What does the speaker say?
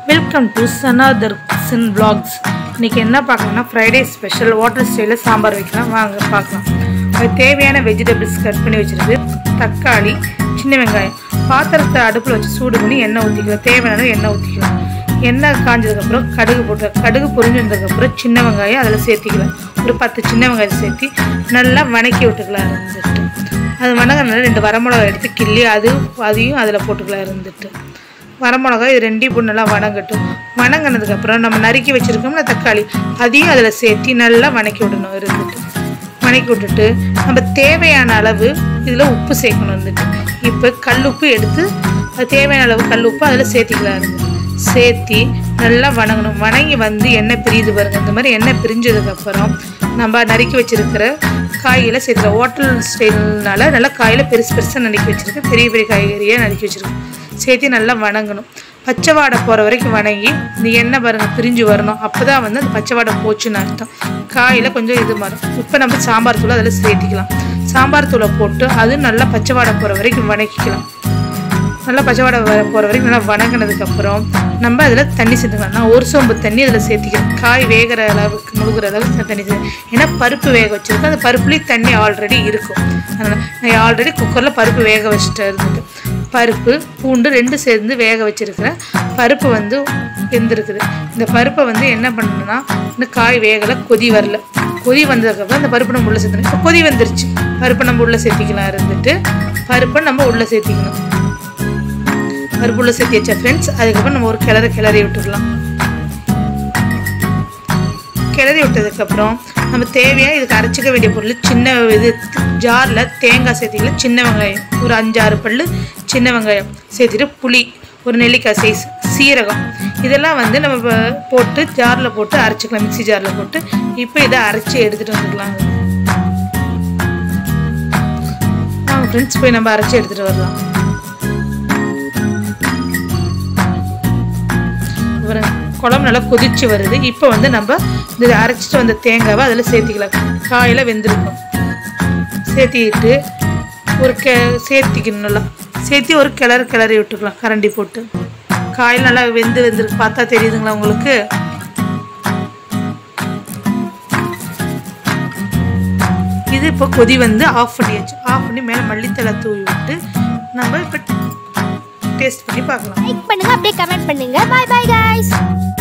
welcome to சனாதர் சின் vlogs இன்னைக்கு என்ன பார்க்கலாம்னா ஃப்ரைடே ஸ்பெஷல் வாட்டர் ஸ்டைலில் சாம்பார் வைக்கலாம் வாங்க பார்க்கலாம் அதுக்கு தேவையான வெஜிடபிள்ஸ் கட் பண்ணி வச்சிருக்கு தக்காளி சின்ன வெங்காயம் பாத்திரத்தை அடுப்பில் வச்சு சூடு பண்ணி எண்ணெய் ஊற்றிக்கலாம் தேவையான அளவு எண்ணெய் ஊற்றிக்கலாம் எண்ணெய் காஞ்சதுக்கப்புறம் கடுகு போட்டு கடுகு பொரிஞ்சு வந்ததுக்கப்புறம் சின்ன வெங்காயம் அதில் சேர்த்திக்கலாம் ஒரு பத்து சின்ன வெங்காயம் சேர்த்தி நல்லா வணக்கி விட்டுக்கலாம் இருந்துட்டு அது வணங்கினால ரெண்டு வரமிளகாய் எடுத்து கிள்ளி அது அதையும் அதில் போட்டுக்கலாம் இருந்துட்டு வரமிளகாய் இது ரெண்டையும் போட்டு நல்லா வணங்கட்டும் வணங்கினதுக்கப்புறம் நம்ம நறுக்கி வச்சுருக்கோம்ல தக்காளி அதையும் அதில் சேர்த்தி நல்லா வணக்கி விடணும் இருந்துட்டு வணக்கி விட்டுட்டு நம்ம தேவையான அளவு இதில் உப்பு சேர்க்கணும் இருந்துட்டு இப்போ கல் உப்பு எடுத்து அது தேவையான அளவு கல் உப்பு அதில் சேர்த்திக்கலாம் இருந்து சேர்த்தி நல்லா வணங்கணும் வணங்கி வந்து எண்ணெய் பிரியுது பாருங்க இந்த மாதிரி எண்ணெய் பிரிஞ்சதுக்கப்புறம் நம்ம நறுக்கி வச்சிருக்கிற காய்களை சேர்த்துக்கலாம் ஹோட்டல் ஸ்டைல்னால நல்லா காயில் பெருசு பெருசாக நறுக்கி வச்சிருக்கேன் பெரிய பெரிய காய்கறியாக நறுக்கி வச்சிருக்கேன் சேர்த்து நல்லா வணங்கணும் பச்சை வாடை போகிற வரைக்கும் வணங்கி இந்த எண்ணெய் பாருங்கள் பிரிஞ்சு வரணும் அப்போ தான் வந்து அந்த பச்சை வாடை போச்சுன்னு அர்த்தம் காயில் கொஞ்சம் இது மாறும் இப்போ நம்ம சாம்பார் தூளை அதில் சேர்த்திக்கலாம் சாம்பார் தூளை போட்டு அதுவும் நல்லா பச்சை வாடை போகிற வரைக்கும் வணக்கிக்கலாம் நல்லா பச்சை வாடை வர போகிற வரைக்கும் நல்லா வணங்கினதுக்கப்புறம் நம்ம அதில் தண்ணி சேர்த்துக்கலாம் நான் ஒரு சோம்பு தண்ணி அதில் சேர்த்திக்கிறேன் காய் வேகிற அளவுக்கு முழுகிற அளவுக்கு நான் தண்ணி சேர்த்து ஏன்னா பருப்பு வேக வச்சுருக்கேன் அந்த பருப்புலேயும் தண்ணி ஆல்ரெடி இருக்கும் அதனால் நான் ஆல்ரெடி குக்கரில் பருப்பு வேக வச்சுட்டு இருந்தது பருப்பு பூண்டு ரெண்டு சேர்ந்து வேக வச்சுருக்கிறேன் பருப்பு வந்து வெந்திருக்குது இந்த பருப்பை வந்து என்ன பண்ணணும்னா இந்த காய் வேகலை கொதி வரல கொதி வந்ததுக்கப்புறம் அந்த பருப்பு நம்ம உள்ளே சேர்த்தணும் இப்போ கொதி வந்துருச்சு பருப்பை நம்ம உள்ளே சேர்த்திக்கலாம் இருந்துட்டு பருப்பை நம்ம உள்ளே சேர்த்திக்கணும் பருப்பு உள்ளே சேர்த்தி வச்சா ஃப்ரெண்ட்ஸ் அதுக்கப்புறம் நம்ம ஒரு கிளறு கிளறி விட்டுக்கலாம் கிளறி விட்டதுக்கப்புறம் நம்ம தேவையான இதுக்கு அரைச்சிக்க வேண்டிய பொருள் சின்ன இது ஜாரில் தேங்காய் சேர்த்திக்கலாம் சின்ன வெங்காயம் ஒரு அஞ்சாறு பல் சின்ன வெங்காயம் சேர்த்துட்டு புளி ஒரு நெல்லிக்காய் சைஸ் சீரகம் இதெல்லாம் வந்து நம்ம ப- போட்டு ஜாரில் போட்டு அரைச்சிக்கலாம் மிக்ஸி ஜாரில் போட்டு இப்போ இதை அரைச்சி எடுத்துகிட்டு வந்துக்கலாம் வாங்க ஃப்ரெண்ட்ஸ் போய் நம்ம அரைச்சி எடுத்துகிட்டு வரலாம் பாருங்க, குழம்பு நல்லா கொதிச்சு வருது இப்போ வந்து நம்ம இந்த அரைச்சிட்டு வந்த தேங்காவை அதில் சேர்த்திக்கலாம் காயில் வெந்திருக்கும் சேர்த்திக்கிட்டு ஒரு கெ சேர்த்திக்கணும் நல்லா சேர்த்தி ஒரு கிளறு கிளறி விட்டுக்கலாம் கரண்டி போட்டு காயில் நல்லா வெந்து வெந்திருக்கு பார்த்தா தெரியுதுங்களா உங்களுக்கு இது இப்போ கொதி வந்து ஆஃப் பண்ணியாச்சு ஆஃப் பண்ணி மேலே மல்லித்தலை தூவி விட்டு நம்ம இப்போ டேஸ்ட் பண்ணி பார்க்கலாம் லைக் பண்ணுங்க அப்படியே கமெண்ட் பண்ணுங்க பாய் பாய் गाइस